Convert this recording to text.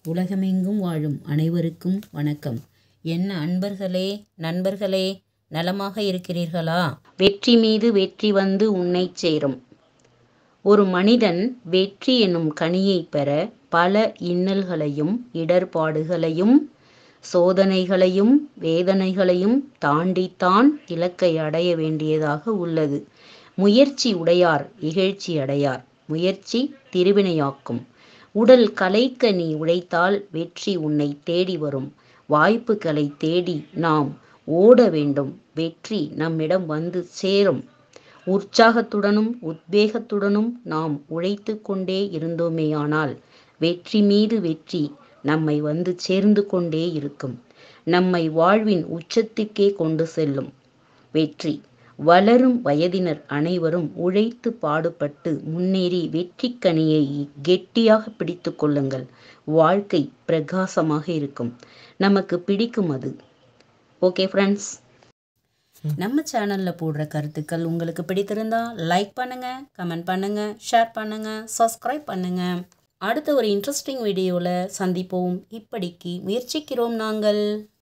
உலகமெங்கும் வாழும் அனைவருக்கும் வணக்கம் என்ன அன்பர்களே நண்பர்களே நலமாக இருக்கிறீர்களா வெற்றி மீது வெற்றி வந்து உன்னைச் சேரும் ஒரு மனிதன் வெற்றி என்னும் கனியைப் பெற பல இன்னல்களையும் இடர்பாடுகளையும் சோதனைகளையும் வேதனைகளையும் தாண்டித்தான் இலக்கை அடைய வேண்டியதாக உள்ளது முயற்சி உடையார் இகழ்ச்சி அடையார் முயற்சி திருவினையாக்கும் உடல் கலைக்க நீ உழைத்தால் வெற்றி உன்னை தேடி வரும் வாய்ப்புகளை தேடி நாம் ஓட வேண்டும் வெற்றி நம்மிடம் வந்து சேரும் உற்சாகத்துடனும் உத்வேகத்துடனும் நாம் உழைத்து கொண்டே இருந்தோமேயானால் வெற்றி மீது வெற்றி நம்மை வந்து சேர்ந்து கொண்டே இருக்கும் நம்மை வாழ்வின் உச்சத்துக்கே கொண்டு செல்லும் வெற்றி வளரும் வயதினர் அனைவரும் உழைத்து பாடுபட்டு முன்னேறி வெற்றி கனியை கெட்டியாக பிடித்து கொள்ளுங்கள் வாழ்க்கை பிரகாசமாக இருக்கும் நமக்கு பிடிக்கும் அது ஓகே ஃப்ரெண்ட்ஸ் நம்ம சேனலில் போடுற கருத்துக்கள் உங்களுக்கு பிடித்திருந்தா லைக் பண்ணுங்க கமெண்ட் பண்ணுங்க ஷேர் பண்ணுங்க சப்ஸ்கிரைப் பண்ணுங்க அடுத்த ஒரு இன்ட்ரெஸ்டிங் வீடியோவில் சந்திப்போம் இப்படிக்கு முயற்சிக்கிறோம் நாங்கள்